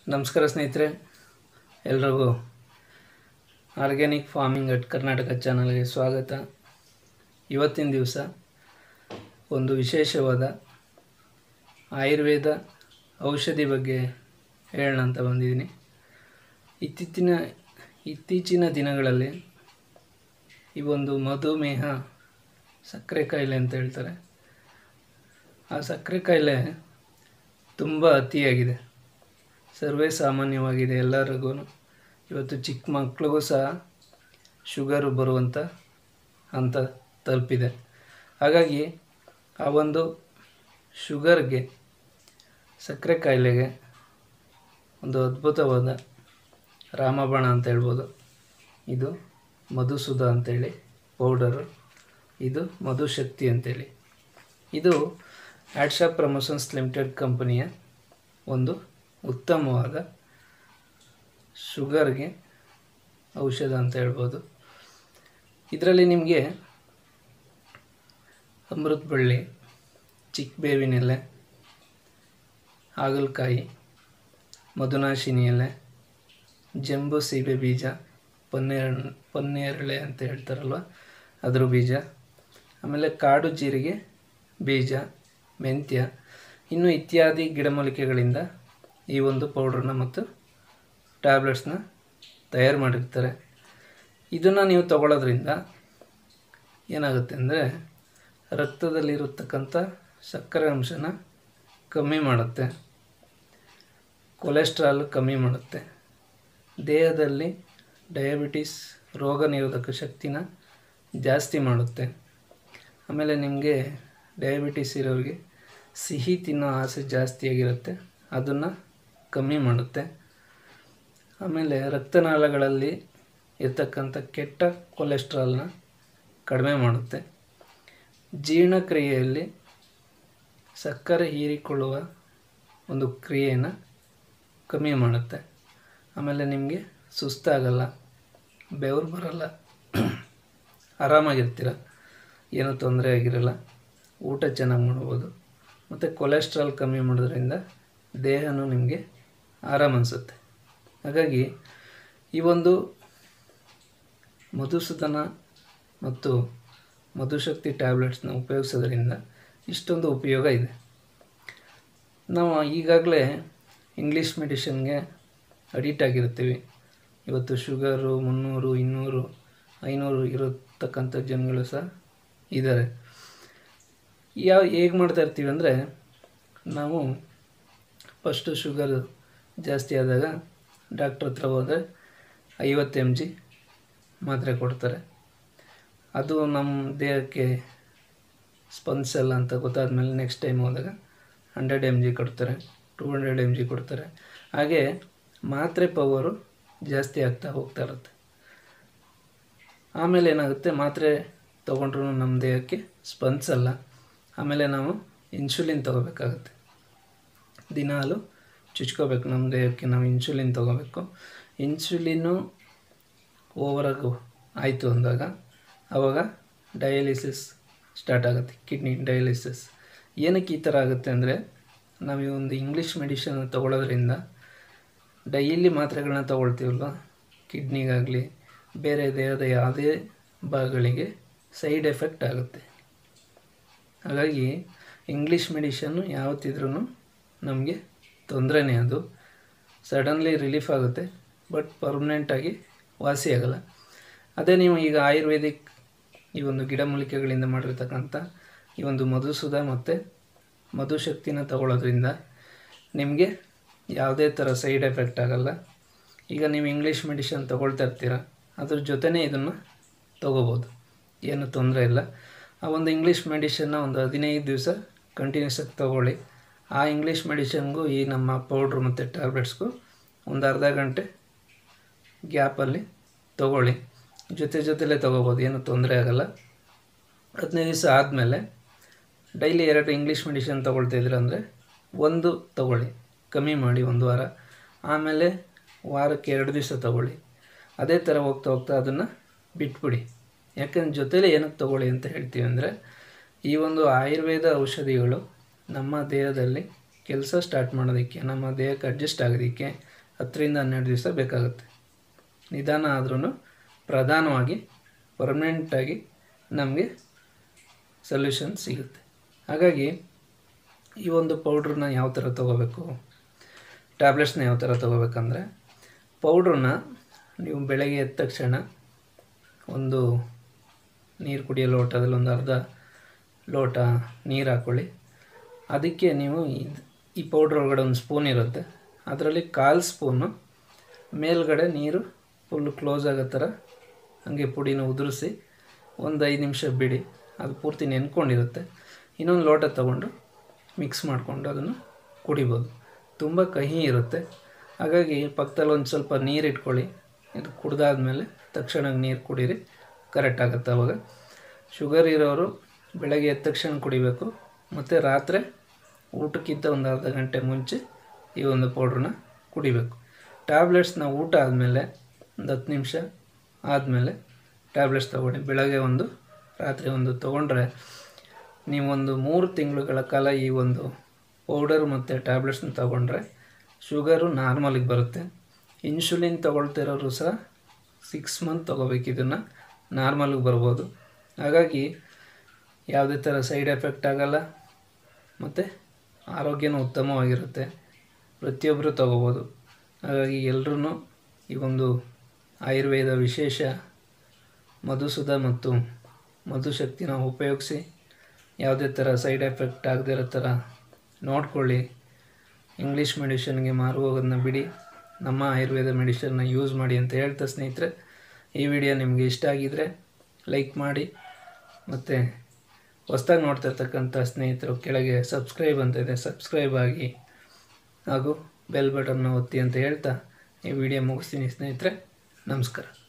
ನಮಸ್ಕಾರ ಸ್ನೇಹಿತರೆ ಎಲ್ರಿಗೂ ಆರ್ಗ್ಯಾನಿಕ್ ಫಾರ್ಮಿಂಗ್ ಅಟ್ ಕರ್ನಾಟಕ ಚಾನಲ್ಗೆ ಸ್ವಾಗತ ಇವತ್ತಿನ ದಿವಸ ಒಂದು ವಿಶೇಷವಾದ ಆಯುರ್ವೇದ ಔಷಧಿ ಬಗ್ಗೆ ಹೇಳೋಣ ಅಂತ ಬಂದಿದ್ದೀನಿ ಇತ್ತೀಚಿನ ಇತ್ತೀಚಿನ ದಿನಗಳಲ್ಲಿ ಈ ಒಂದು ಮಧುಮೇಹ ಸಕ್ಕರೆ ಕಾಯಿಲೆ ಅಂತ ಹೇಳ್ತಾರೆ ಆ ಸಕ್ಕರೆ ಕಾಯಿಲೆ ತುಂಬ ಅತಿಯಾಗಿದೆ ಸರ್ವೇ ಸಾಮಾನ್ಯವಾಗಿದೆ ಎಲ್ಲರಿಗೂ ಇವತ್ತು ಚಿಕ್ಕ ಮಕ್ಳಿಗೂ ಸಹ ಶುಗರು ಬರುವಂಥ ಹಂತ ತಲುಪಿದೆ ಹಾಗಾಗಿ ಆ ಒಂದು ಶುಗರ್ಗೆ ಸಕ್ಕರೆ ಕಾಯಿಲೆಗೆ ಒಂದು ಅದ್ಭುತವಾದ ರಾಮಬಾಣ ಅಂತ ಹೇಳ್ಬೋದು ಇದು ಮಧುಸುಧ ಅಂತೇಳಿ ಪೌಡರು ಇದು ಮಧುಶಕ್ತಿ ಅಂತೇಳಿ ಇದು ಆಡ್ಶಾ ಪ್ರಮೋಷನ್ಸ್ ಲಿಮಿಟೆಡ್ ಕಂಪನಿಯ ಒಂದು ಉತ್ತಮವಾದ ಶುಗರ್ಗೆ ಔಷಧ ಅಂತ ಹೇಳ್ಬೋದು ಇದರಲ್ಲಿ ನಿಮಗೆ ಅಮೃತ ಬಳ್ಳಿ ಚಿಕ್ಕ ಬೇವಿನ ಎಲೆ ಹಾಗಲಕಾಯಿ ಮಧುನಾಶಿನಿ ಎಲೆ ಜಂಬು ಸೀಬೆ ಬೀಜ ಪನ್ನೇರ್ ಪನ್ನೇರಳೆ ಅಂತ ಹೇಳ್ತಾರಲ್ವ ಅದ್ರ ಬೀಜ ಆಮೇಲೆ ಕಾಡು ಜೀರಿಗೆ ಬೀಜ ಮೆಂತ್ಯ ಇನ್ನು ಇತ್ಯಾದಿ ಗಿಡಮೂಲಿಕೆಗಳಿಂದ ಈ ಒಂದು ಪೌಡ್ರನ್ನ ಮತ್ತು ಟ್ಯಾಬ್ಲೆಟ್ಸ್ನ ತಯಾರು ಮಾಡಿರ್ತಾರೆ ಇದನ್ನು ನೀವು ತಗೊಳ್ಳೋದ್ರಿಂದ ಏನಾಗುತ್ತೆ ಅಂದರೆ ರಕ್ತದಲ್ಲಿರತಕ್ಕಂಥ ಸಕ್ಕರೆ ಅಂಶನ ಕಮ್ಮಿ ಮಾಡುತ್ತೆ ಕೊಲೆಸ್ಟ್ರಾಲ್ ಕಮ್ಮಿ ಮಾಡುತ್ತೆ ದೇಹದಲ್ಲಿ ಡಯಾಬಿಟಿಸ್ ರೋಗ ನಿರೋಧಕ ಶಕ್ತಿನ ಜಾಸ್ತಿ ಮಾಡುತ್ತೆ ಆಮೇಲೆ ನಿಮಗೆ ಡಯಾಬಿಟಿಸ್ ಇರೋರಿಗೆ ಸಿಹಿ ತಿನ್ನೋ ಆಸೆ ಜಾಸ್ತಿಯಾಗಿರುತ್ತೆ ಅದನ್ನು ಕಮ್ಮಿ ಮಾಡುತ್ತೆ ಆಮೇಲೆ ರಕ್ತನಾಳಗಳಲ್ಲಿ ಇರ್ತಕ್ಕಂಥ ಕೆಟ್ಟ ಕೊಲೆಸ್ಟ್ರಾಲ್ನ ಕಡಿಮೆ ಮಾಡುತ್ತೆ ಜೀರ್ಣಕ್ರಿಯೆಯಲ್ಲಿ ಸಕ್ಕರೆ ಹೀರಿಕೊಳ್ಳುವ ಒಂದು ಕ್ರಿಯೆಯನ್ನು ಕಮ್ಮಿ ಮಾಡುತ್ತೆ ಆಮೇಲೆ ನಿಮಗೆ ಸುಸ್ತಾಗಲ್ಲ ಬೆವರು ಬರಲ್ಲ ಆರಾಮಾಗಿರ್ತೀರ ಏನೂ ತೊಂದರೆ ಆಗಿರಲ್ಲ ಊಟ ಚೆನ್ನಾಗಿ ಮಾಡ್ಬೋದು ಮತ್ತು ಕೊಲೆಸ್ಟ್ರಾಲ್ ಕಮ್ಮಿ ಮಾಡೋದ್ರಿಂದ ದೇಹನೂ ನಿಮಗೆ ಆರಾಮ ಅನಿಸುತ್ತೆ ಹಾಗಾಗಿ ಈ ಒಂದು ಮಧುಸೂದನ ಮತ್ತು ಮಧುಶಕ್ತಿ ಟ್ಯಾಬ್ಲೆಟ್ಸ್ನ ಉಪಯೋಗಿಸೋದ್ರಿಂದ ಇಷ್ಟೊಂದು ಉಪಯೋಗ ಇದೆ ನಾವು ಈಗಾಗಲೇ ಇಂಗ್ಲೀಷ್ ಮೆಡಿಷನ್ಗೆ ಅಡಿಟ್ ಆಗಿರ್ತೀವಿ ಇವತ್ತು ಶುಗರು ಮುನ್ನೂರು ಇನ್ನೂರು ಐನೂರು ಇರತಕ್ಕಂಥ ಜನಗಳು ಸಹ ಇದ್ದಾರೆ ಯಾವ ಹೇಗೆ ಮಾಡ್ತಾ ಇರ್ತೀವಿ ಅಂದರೆ ನಾವು ಫಸ್ಟು ಶುಗರ್ ಜಾಸ್ತಿ ಆದಾಗ ಡಾಕ್ಟ್ರ್ ಹತ್ರ ಹೋದರೆ ಐವತ್ತು ಎಮ್ ಜಿ ಮಾತ್ರೆ ಕೊಡ್ತಾರೆ ಅದು ನಮ್ಮ ದೇಹಕ್ಕೆ ಸ್ಪಂದಿಸಲ್ಲ ಅಂತ ಗೊತ್ತಾದ್ಮೇಲೆ ನೆಕ್ಸ್ಟ್ ಟೈಮ್ ಹೋದಾಗ ಹಂಡ್ರೆಡ್ ಎಮ್ ಜಿ ಕೊಡ್ತಾರೆ ಟೂ ಹಂಡ್ರೆಡ್ ಎಮ್ ಜಿ ಕೊಡ್ತಾರೆ ಹಾಗೆ ಮಾತ್ರೆ ಪವರು ಜಾಸ್ತಿ ಆಗ್ತಾ ಹೋಗ್ತಾ ಇರುತ್ತೆ ಆಮೇಲೆ ಏನಾಗುತ್ತೆ ಮಾತ್ರೆ ತೊಗೊಂಡ್ರೂ ನಮ್ಮ ದೇಹಕ್ಕೆ ಸ್ಪಂದಿಸಲ್ಲ ಆಮೇಲೆ ನಾವು ಇನ್ಸುಲಿನ್ ತೊಗೋಬೇಕಾಗುತ್ತೆ ದಿನಾಲು ಚುಚ್ಕೋಬೇಕು ನಮ್ಮ ದೇಹಕ್ಕೆ ನಾವು ಇನ್ಸುಲಿನ್ ತೊಗೋಬೇಕು ಇನ್ಸುಲಿನ್ನು ಓವರಾಗು ಆಯಿತು ಅಂದಾಗ ಆವಾಗ ಡಯಾಲಿಸಿಸ್ ಸ್ಟಾರ್ಟ್ ಆಗುತ್ತೆ ಕಿಡ್ನಿ ಡಯಾಲಿಸಿಸ್ ಏನಕ್ಕೆ ಈ ಥರ ಆಗುತ್ತೆ ಅಂದರೆ ನಾವು ಈ ಒಂದು ಇಂಗ್ಲೀಷ್ ಮೆಡಿಷನ್ ತೊಗೊಳೋದ್ರಿಂದ ಡೈಲಿ ಮಾತ್ರೆಗಳನ್ನ ತೊಗೊಳ್ತೀವಲ್ವ ಕಿಡ್ನಿಗಾಗಲಿ ಬೇರೆ ದೇಹದ ಯಾವುದೇ ಭಾಗಗಳಿಗೆ ಸೈಡ್ ಎಫೆಕ್ಟ್ ಆಗುತ್ತೆ ಹಾಗಾಗಿ ಇಂಗ್ಲೀಷ್ ಮೆಡಿಷನ್ನು ಯಾವತ್ತಿದ್ರೂ ನಮಗೆ ತೊಂದರೆನೇ ಅದು ಸಡನ್ಲಿ ರಿಲೀಫ್ ಆಗುತ್ತೆ ಬಟ್ ಪರ್ಮನೆಂಟಾಗಿ ವಾಸಿ ಆಗಲ್ಲ ಅದೇ ನೀವು ಈಗ ಆಯುರ್ವೇದಿಕ್ ಈ ಒಂದು ಗಿಡಮೂಲಿಕೆಗಳಿಂದ ಮಾಡಿರ್ತಕ್ಕಂಥ ಈ ಒಂದು ಮಧುಸುಧ ಮತ್ತು ಮಧುಶಕ್ತಿನ ತಗೊಳ್ಳೋದ್ರಿಂದ ನಿಮಗೆ ಯಾವುದೇ ಥರ ಸೈಡ್ ಎಫೆಕ್ಟ್ ಆಗಲ್ಲ ಈಗ ನೀವು ಇಂಗ್ಲೀಷ್ ಮೆಡಿಷನ್ ತೊಗೊಳ್ತಾ ಇರ್ತೀರ ಅದ್ರ ಜೊತೆನೇ ಇದನ್ನು ತೊಗೋಬೋದು ಏನು ತೊಂದರೆ ಇಲ್ಲ ಆ ಒಂದು ಇಂಗ್ಲೀಷ್ ಮೆಡಿಷನ್ನ ಒಂದು ಹದಿನೈದು ದಿವಸ ಕಂಟಿನ್ಯೂಸ್ ಆಗಿ ತೊಗೊಳ್ಳಿ ಆ ಇಂಗ್ಲೀಷ್ ಮೆಡಿಷನ್ಗೂ ಈ ನಮ್ಮ ಪೌಡ್ರು ಮತ್ತು ಟ್ಯಾಬ್ಲೆಟ್ಸ್ಗೂ ಒಂದು ಅರ್ಧ ಗಂಟೆ ಗ್ಯಾಪಲ್ಲಿ ತೊಗೊಳ್ಳಿ ಜೊತೆ ಜೊತೆಲೇ ತೊಗೋಬೋದು ಏನು ತೊಂದರೆ ಆಗಲ್ಲ ಹದಿನೈದು ದಿವಸ ಆದಮೇಲೆ ಡೈಲಿ ಎರಡು ಇಂಗ್ಲೀಷ್ ಮೆಡಿಷನ್ ತೊಗೊಳ್ತಾ ಇದ್ದೀರ ಅಂದರೆ ಒಂದು ತೊಗೊಳ್ಳಿ ಕಮ್ಮಿ ಮಾಡಿ ಒಂದು ವಾರ ಆಮೇಲೆ ವಾರಕ್ಕೆ ಎರಡು ದಿವಸ ತೊಗೊಳ್ಳಿ ಅದೇ ಥರ ಹೋಗ್ತಾ ಹೋಗ್ತಾ ಅದನ್ನು ಬಿಟ್ಬಿಡಿ ಯಾಕಂದ್ರೆ ಜೊತೆಲೇ ಏನಕ್ಕೆ ತೊಗೊಳ್ಳಿ ಅಂತ ಹೇಳ್ತೀವಿ ಅಂದರೆ ಈ ಒಂದು ಆಯುರ್ವೇದ ಔಷಧಿಗಳು ನಮ್ಮ ದೇಹದಲ್ಲಿ ಕೆಲಸ ಸ್ಟಾರ್ಟ್ ಮಾಡೋದಕ್ಕೆ ನಮ್ಮ ದೇಹಕ್ಕೆ ಅಡ್ಜಸ್ಟ್ ಆಗೋದಕ್ಕೆ ಹತ್ತರಿಂದ ಹನ್ನೆರಡು ದಿವಸ ಬೇಕಾಗುತ್ತೆ ನಿಧಾನ ಆದ್ರೂ ಪ್ರಧಾನವಾಗಿ ಪರ್ಮನೆಂಟಾಗಿ ನಮಗೆ ಸೊಲ್ಯೂಷನ್ ಸಿಗುತ್ತೆ ಹಾಗಾಗಿ ಈ ಒಂದು ಪೌಡ್ರನ್ನ ಯಾವ ಥರ ತೊಗೋಬೇಕು ಟ್ಯಾಬ್ಲೆಟ್ಸ್ನ ಯಾವ ಥರ ತೊಗೋಬೇಕಂದ್ರೆ ಪೌಡ್ರನ್ನ ನೀವು ಬೆಳಗ್ಗೆ ಎದ್ದ ತಕ್ಷಣ ಒಂದು ನೀರು ಕುಡಿಯೋ ಲೋಟದಲ್ಲಿ ಒಂದು ಅರ್ಧ ಲೋಟ ನೀರು ಹಾಕ್ಕೊಳ್ಳಿ ಅದಕ್ಕೆ ನೀವು ಇದ್- ಈ ಪೌಡ್ರ್ ಒಳಗಡೆ ಒಂದು ಸ್ಪೂನ್ ಇರುತ್ತೆ ಅದರಲ್ಲಿ ಕಾಲು ಸ್ಪೂನು ಮೇಲ್ಗಡೆ ನೀರು ಫುಲ್ ಕ್ಲೋಸ್ ಆಗೋ ಥರ ಹಾಗೆ ಪುಡಿನ ಉದುರಿಸಿ ಒಂದು ಐದು ನಿಮಿಷ ಬಿಡಿ ಅದು ಪೂರ್ತಿ ನೆನ್ಕೊಂಡಿರುತ್ತೆ ಇನ್ನೊಂದು ಲೋಟ ತಗೊಂಡು ಮಿಕ್ಸ್ ಮಾಡಿಕೊಂಡು ಅದನ್ನು ಕುಡಿಬೋದು ತುಂಬ ಕಹಿ ಇರುತ್ತೆ ಹಾಗಾಗಿ ಪಕ್ಕದಲ್ಲಿ ಒಂದು ಸ್ವಲ್ಪ ನೀರು ಇಟ್ಕೊಳ್ಳಿ ಇದು ಕುಡ್ದಾದ್ಮೇಲೆ ತಕ್ಷಣ ನೀರು ಕುಡೀರಿ ಕರೆಕ್ಟ್ ಆಗುತ್ತೆ ಅವಾಗ ಶುಗರ್ ಇರೋರು ಬೆಳಗ್ಗೆ ಎದ್ದ ತಕ್ಷಣ ಕುಡಿಬೇಕು ಮತ್ತು ರಾತ್ರಿ ಊಟಕ್ಕಿಂತ ಒಂದು ಅರ್ಧ ಗಂಟೆ ಮುಂಚೆ ಈ ಒಂದು ಪೌಡ್ರನ್ನ ಕುಡಿಬೇಕು ಟ್ಯಾಬ್ಲೆಟ್ಸ್ನ ಊಟ ಆದಮೇಲೆ ಒಂದು ಹತ್ತು ನಿಮಿಷ ಆದಮೇಲೆ ಟ್ಯಾಬ್ಲೆಟ್ಸ್ ತೊಗೊಳ್ಳಿ ಬೆಳಗ್ಗೆ ಒಂದು ರಾತ್ರಿ ಒಂದು ತೊಗೊಂಡ್ರೆ ನೀವೊಂದು ಮೂರು ತಿಂಗಳುಗಳ ಕಾಲ ಈ ಒಂದು ಪೌಡರ್ ಮತ್ತು ಟ್ಯಾಬ್ಲೆಟ್ಸ್ನ ತೊಗೊಂಡ್ರೆ ಶುಗರು ನಾರ್ಮಲಿಗೆ ಬರುತ್ತೆ ಇನ್ಶುಲಿನ್ ತೊಗೊಳ್ತಿರೋರು ಸಹ ಸಿಕ್ಸ್ ಮಂತ್ ತೊಗೋಬೇಕು ಇದನ್ನು ನಾರ್ಮಲ್ಗೆ ಬರ್ಬೋದು ಹಾಗಾಗಿ ಯಾವುದೇ ಥರ ಸೈಡ್ ಎಫೆಕ್ಟ್ ಆಗಲ್ಲ ಮತ್ತು ಆರೋಗ್ಯನೂ ಉತ್ತಮವಾಗಿರುತ್ತೆ ಪ್ರತಿಯೊಬ್ಬರು ತಗೋಬೋದು ಹಾಗಾಗಿ ಎಲ್ಲರೂ ಈ ಒಂದು ಆಯುರ್ವೇದ ವಿಶೇಷ ಮಧುಸುಧ ಮತ್ತು ಮಧುಶಕ್ತಿನ ಉಪಯೋಗಿಸಿ ಯಾವುದೇ ಥರ ಸೈಡ್ ಎಫೆಕ್ಟ್ ಆಗದೇ ಇರೋ ಥರ ನೋಡ್ಕೊಳ್ಳಿ ಇಂಗ್ಲೀಷ್ ಮೆಡಿಷನ್ಗೆ ಮಾರು ಹೋಗೋದನ್ನ ಬಿಡಿ ನಮ್ಮ ಆಯುರ್ವೇದ ಮೆಡಿಷನ್ನ ಯೂಸ್ ಮಾಡಿ ಅಂತ ಹೇಳ್ತಾ ಸ್ನೇಹಿತರೆ ಈ ವಿಡಿಯೋ ನಿಮಗೆ ಇಷ್ಟ ಆಗಿದರೆ ಲೈಕ್ ಮಾಡಿ ಮತ್ತು ಹೊಸ್ದಾಗಿ ನೋಡ್ತಾ ಇರ್ತಕ್ಕಂಥ ಸ್ನೇಹಿತರು ಕೆಳಗೆ ಸಬ್ಸ್ಕ್ರೈಬ್ ಅಂತ ಇದೆ ಸಬ್ಸ್ಕ್ರೈಬ್ ಆಗಿ ಹಾಗೂ ಬೆಲ್ ಬಟನ್ನ ಒತ್ತಿ ಅಂತ ಹೇಳ್ತಾ ಈ ವಿಡಿಯೋ ಮುಗಿಸ್ತೀನಿ ಸ್ನೇಹಿತರೆ ನಮಸ್ಕಾರ